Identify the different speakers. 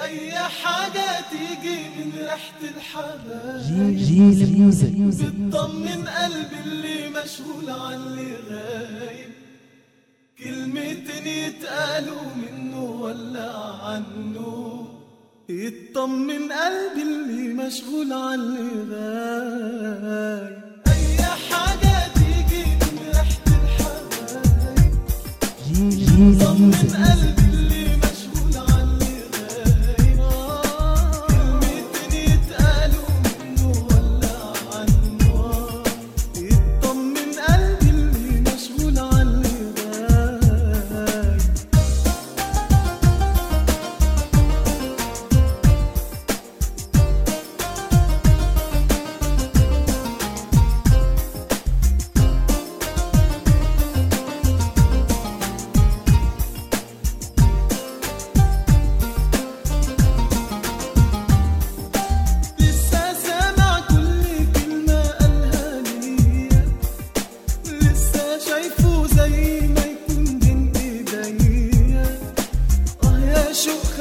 Speaker 1: أي حاجة تيجي من ريحة الحبايب
Speaker 2: جيل ميوزك
Speaker 1: بتطمن قلبي اللي مشغول عن اللي غايب كلمتين يتقالوا منه ولا عنه يطمن قلبي اللي مشغول عن اللي غايب أي حاجة تيجي من ريحة الحبايب
Speaker 2: جيل
Speaker 1: طمن
Speaker 2: ميوزك
Speaker 1: قلبي اللي مشغول عن اللي غايب كلمتين يتقالوا منه ولا عنه يطمن قلبي اللي مشغول عن اللي غايب لسه سامع كل كلمة قالها ليا لسه شايفه زي ما يكون بين ايديا اه يا شوق